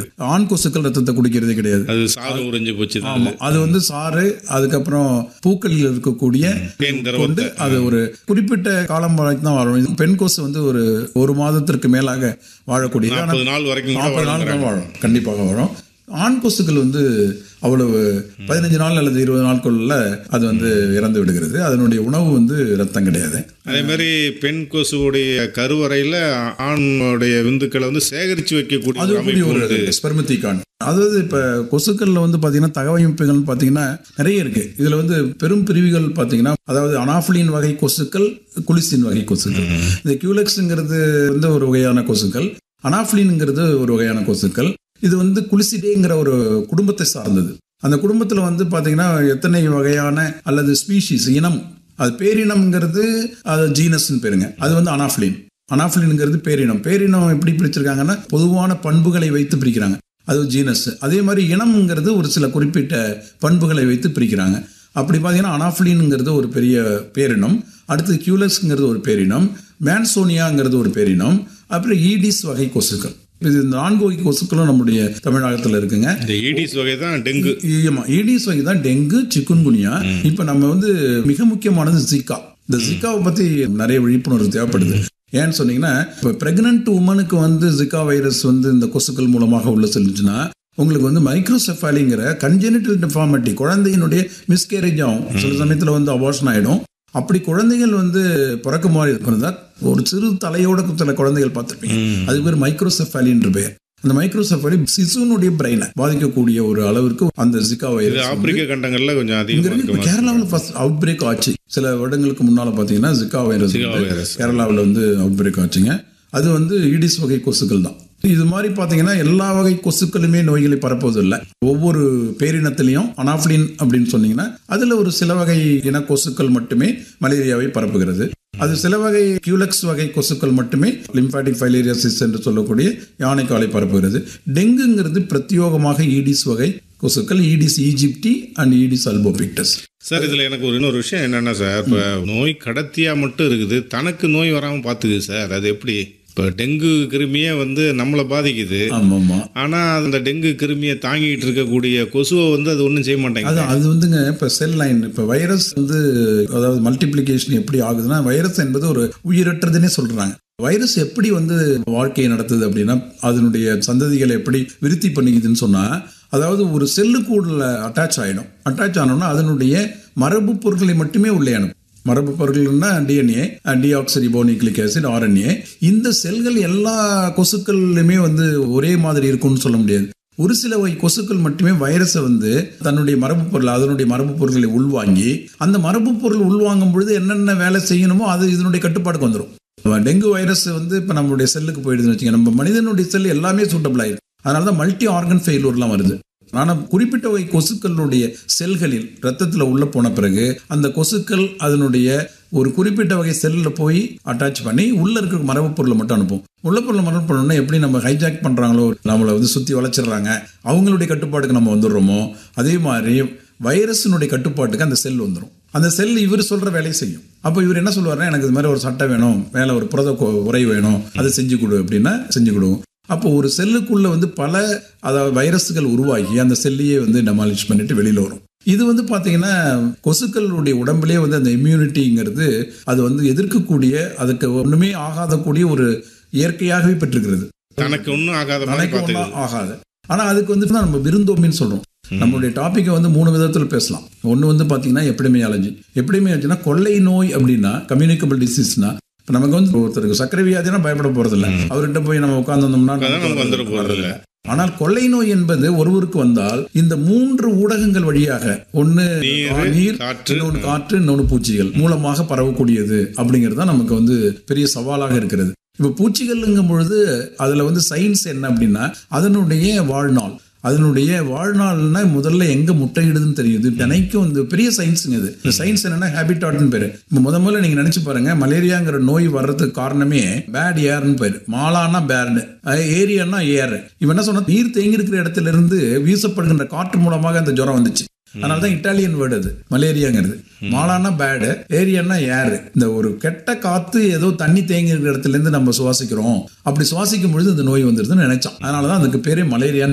கிடையாது ஆண் கொசுக்கள் ரத்தத்தை குடிக்கிறதே கிடையாது அது சாறு உறிஞ்சு போச்சு தான் ஆமா அது வந்து சாறு அதுக்கப்புறம் பூக்களில் இருக்கக்கூடிய தேன் கொண்டு திரவத்தை அது ஒரு குறிப்பிட்ட காலம் வரைக்கும் தான் வாழும் பெண் கொசு வந்து ஒரு ஒரு மாதத்திற்கு மேலாக வாழக்கூடியது ஆனா நாற்பது நாள் வரைக்கும் கூட நாற்பது நாள் வளர்க்குறாங்க. தான் வாழும் கண்டிப்பாக வாழும் ஆண் கொசுக்கள் வந்து அவ்வளவு பதினஞ்சு நாள் அல்லது இருபது நாட்களுள்ள அது வந்து இறந்து விடுகிறது அதனுடைய உணவு வந்து ரத்தம் கிடையாது அதே மாதிரி பெண் கொசுவுடைய கருவறையில ஆணுடைய விந்துக்களை வந்து சேகரிச்சு வைக்கக்கூடிய அது ஒரு கூடிய அமைப்பு ஒரு உண்டு ஸ்பெர்மத்திகான் அதாவது இப்ப கொசுக்கள்ல வந்து பாத்தீங்கன்னா தகவமைப்புகள் பாத்தீங்கன்னா நிறைய இருக்கு இதுல வந்து பெரும் பிரிவுகள் பாத்தீங்கன்னா அதாவது அனாஃபிலின் வகை கொசுக்கள் குலிசின் வகை கொசுக்கள் இந்த கியூலெக்ஸ்ங்கிறது வந்து ஒரு வகையான கொசுக்கள் அனாஃபிலின்ங்கிறது ஒரு வகையான கொசுக்கள் இது வந்து குலிசிடேங்கிற ஒரு குடும்பத்தை சார்ந்தது அந்த குடும்பத்துல வந்து பாத்தீங்கன்னா எத்தனை வகையான அல்லது ஸ்பீஷிஸ் இனம் அது பேரினம்ங்கிறது அது ஜீனஸ்ன்னு பேருங்க அது வந்து அனாஃபிலின் அனாஃபிலின்ங்கிறது பேரினம் பேரினம் எப்படி பிரிச்சிருக்காங்கன்னா பொதுவான பண்புகளை வைத்து பிரிக்கிறாங்க அது ஜீனஸ் அதே மாதிரி இனம்ங்கிறது ஒரு சில குறிப்பிட்ட பண்புகளை வைத்து பிரிக்கிறாங்க அப்படி பார்த்தீங்கன்னா அனாஃபிலின்ங்கிறது ஒரு பெரிய பேரினம் அடுத்து கியூலஸ்ங்கிறது ஒரு பேரினம் மேன்சோனியாங்கிறது ஒரு பேரினம் அப்புறம் ஈடிஸ் வகை கொசுக்கள் இது இந்த நான்கு வகை கொசுக்களும் நம்முடைய தமிழகத்தில் இருக்குங்க இந்த ஈடிஸ் வகை தான் டெங்கு ஆமா ஈடிஸ் வகை தான் டெங்கு சிக்குன்குனியா இப்ப நம்ம வந்து மிக முக்கியமானது ஜிகா இந்த ஜிகாவை பத்தி நிறைய விழிப்புணர்வு தேவைப்படுது ஏன்னு சொன்னீங்கன்னா இப்போ பிரெக்னன்ட் உமனுக்கு வந்து ஜிகா வைரஸ் வந்து இந்த கொசுக்கள் மூலமாக உள்ள செல்லுச்சுன்னா உங்களுக்கு வந்து மைக்ரோசெஃபாலிங்கிற கன்ஜெனிட்டல் டிஃபார்மிட்டி குழந்தையினுடைய மிஸ்கேரேஜ் ஆகும் சில சமயத்தில் வந்து அபார்ஷன் ஆயிடும் அப்படி குழந்தைகள் வந்து பிறக்க மாதிரி இருக்கிறதா ஒரு சிறு தலையோட சில குழந்தைகள் பார்த்துருப்பீங்க அது பேர் மைக்ரோசெஃபாலின்ற பெயர் அந்த மைக்ரோசெஃபாலி சிசுனுடைய பிரெயினை பாதிக்கக்கூடிய ஒரு அளவிற்கு அந்த ஜிகா இது வைரஸ் ஆப்பிரிக்க கண்டங்கள்ல கொஞ்சம் இங்க அதிகமா இருக்கு. இப்ப இருக்கு கேரளாவில் ஃபர்ஸ்ட் அவுட் பிரேக் ஆச்சு சில வருடங்களுக்கு முன்னால பாத்தீங்கன்னா ஜிகா வைரஸ் ஜிகா வந்து வைரஸ். கேரளாவில் வந்து அவுட் பிரேக் ஆச்சுங்க அது வந்து ஈடிஸ் வகை கொசுக்கள் தான் இது மாதிரி பாத்தீங்கன்னா எல்லா வகை கொசுக்களுமே நோய்களை பரப்புவதில்லை ஒவ்வொரு பேரினத்திலையும் அனாஃபிலின் அப்படின்னு சொன்னீங்கன்னா அதுல ஒரு சில வகை இன கொசுக்கள் மட்டுமே மலேரியாவை பரப்புகிறது அது சில வகை கியூலக்ஸ் வகை கொசுக்கள் மட்டுமே லிம்பாட்டிக் ஃபைலேரியாசிஸ் என்று சொல்லக்கூடிய யானைக்காலை பரப்புகிறது டெங்குங்கிறது பிரத்யோகமாக ஈடிஸ் வகை கொசுக்கள் Aedes aegypti and Aedes albopictus sir இதுல எனக்கு ஒரு இன்னொரு விஷயம் என்னன்னா சார் இப்ப நோய் கடத்தியா மட்டும் இருக்குது தனக்கு நோய் வராம பாத்துக்குது சார் அது எப்படி இப்ப டெங்கு கிருமியே வந்து நம்மளை பாதிக்குது ஆமாம்மா ஆனா அந்த டெங்கு கிருமியை தாங்கிட்டு இருக்கக்கூடிய கொசுவை வந்து அது ஒன்றும் செய்ய மாட்டேங்குது அது அது வந்துங்க இப்போ செல் லைன் இப்போ வைரஸ் வந்து அதாவது மல்டிப்ளிகேஷன் எப்படி ஆகுதுன்னா வைரஸ் என்பது ஒரு உயிரற்றதுன்னே சொல்றாங்க வைரஸ் எப்படி வந்து வாழ்க்கையை நடத்துது அப்படின்னா அதனுடைய சந்ததிகளை எப்படி விருத்தி பண்ணிக்குதுன்னு சொன்னா அதாவது ஒரு செல்லுக்கூடல அட்டாச் ஆயிடும் அட்டாச் ஆனோம்னா அதனுடைய மரபு பொருட்களை மட்டுமே உள்ளே அனுப்பும் மரபு பொருட்கள்னா டிஎன்ஏ டிஆக்சிரிபோனிக்ளிக் ஆசிட் ஆர்என்ஏ இந்த செல்கள் எல்லா கொசுக்கள்லையுமே வந்து ஒரே மாதிரி இருக்கும்னு சொல்ல முடியாது ஒரு சில வகை கொசுக்கள் மட்டுமே வைரஸை வந்து தன்னுடைய மரபு பொருள் அதனுடைய மரபு பொருட்களை உள்வாங்கி அந்த மரபு பொருள் உள்வாங்கும் பொழுது என்னென்ன வேலை செய்யணுமோ அது இதனுடைய கட்டுப்பாடுக்கு வந்துடும் டெங்கு வைரஸ் வந்து இப்போ நம்மளுடைய செல்லுக்கு போயிடுதுன்னு வச்சுங்க நம்ம மனிதனுடைய செல் எல்லாமே சூட்டபிள் ஆயிடும் அதனால தான் மல்டி ஆர்கன் ஃபெயிலூர்லாம் வருது ஆனால் குறிப்பிட்ட வகை கொசுக்களுடைய செல்களில் ரத்தத்தில் உள்ள போன பிறகு அந்த கொசுக்கள் அதனுடைய ஒரு குறிப்பிட்ட வகை செல்லில் போய் அட்டாச் பண்ணி உள்ள இருக்கிற மரபு பொருளை மட்டும் அனுப்பும் உள்ள பொருளை மரபு பண்ணணும்னா எப்படி நம்ம ஹைஜாக் பண்றாங்களோ நம்மளை வந்து சுத்தி வளைச்சிடுறாங்க அவங்களுடைய கட்டுப்பாட்டுக்கு நம்ம வந்துடுறோமோ அதே மாதிரி வைரஸினுடைய கட்டுப்பாட்டுக்கு அந்த செல் வந்துடும் அந்த செல் இவர் சொல்ற வேலையை செய்யும் அப்போ இவர் என்ன சொல்லுவாருன்னா எனக்கு இது மாதிரி ஒரு சட்டை வேணும் மேலே ஒரு புரத கொ- உரை வேணும் அதை செஞ்சு கொடு அப்படின்னா செஞ்சு கொடுக்கும் அப்போ ஒரு செல்லுக்குள்ள வந்து பல அதாவது வைரஸ்கள் உருவாகி அந்த செல்லையே வந்து டெமாலிஷ் பண்ணிட்டு வெளியில வரும் இது வந்து பாத்தீங்கன்னா கொசுக்களுடைய உடம்புலயே வந்து அந்த இம்யூனிட்டிங்கிறது அது வந்து எதிர்க்கக்கூடிய அதுக்கு ஒண்ணுமே ஆகாத கூடிய ஒரு இயற்கையாகவே பெற்றிருக்கிறது தனக்கு ஒன்றும் ஆகாத மாதிரி தனக்கு பார்த்துக்குது ஒன்றும் ஆகாது ஆனா அதுக்கு வந்து நம்ம விருந்தோம்பின்னு சொல்றோம் நம்மளுடைய டாபிக்கை வந்து மூணு விதத்தில் பேசலாம் ஒன்று வந்து பார்த்தீங்கன்னா எப்பிடமியாலஜி எப்பிடமியாலஜினா கொள்ளை நோய் அப்படின்னா கம்யூனிகபிள் டிசீஸ்னா இப்போ நமக்கு வந்து ஒருத்தருக்கு சர்க்கரை வியாதினா பயப்பட போறதில்ல அவர்கிட்ட போய் நம்ம உட்கார்ந்தோம்னா அதான் நமக்கு வந்துட போறதில்ல. ஆனால் கொள்ளை நோய் என்பது ஒருவருக்கு வந்தால் இந்த மூன்று ஊடகங்கள் வழியாக ஒன்னு நீர், நீர் காற்று. இன்னொன்று காற்று இன்னொன்று பூச்சிகள் மூலமாக பரவக்கூடியது அப்படிங்கிறது தான் நமக்கு வந்து பெரிய சவாலாக இருக்கிறது இப்போ பூச்சிகள்ங்கும் பொழுது அதுல வந்து சயின்ஸ் என்ன அப்படின்னா அதனுடைய வாழ்நாள் அதனுடைய வாழ்நாள்னா முதல்ல எங்க முட்டையிடுதுன்னு தெரியுது தினைக்கும் வந்து பெரிய சயின்ஸுங்க இது இந்த சயின்ஸ் என்னன்னா ஹேபிட்டாட்னு பேரு இப்போ முத முதல்ல நீங்க நினைச்சு பாருங்க மலேரியாங்கிற நோய் வர்றதுக்கு காரணமே பேட் ஏர்னு பேரு மாலானா பேர்டு ஏரியானா ஏர் இவன் என்ன சொன்னா நீர் தேங்கி இருக்கிற இடத்துல இருந்து வீசப்படுகின்ற காற்று மூலமாக அந்த ஜுரம் வந்துச்சு அதனால தான் இட்டாலியன் வேர்டு அது மலேரியாங்கிறது மாலானா பேடு ஏரியானா ஏர் இந்த ஒரு கெட்ட காத்து ஏதோ தண்ணி தேங்கி இருக்கிற இடத்துல இருந்து நம்ம சுவாசிக்கிறோம் அப்படி சுவாசிக்கும் பொழுது இந்த நோய் வந்துருதுன்னு நினைச்சோம் அதனால தான் அதுக்கு பேரே மலேரியான்னு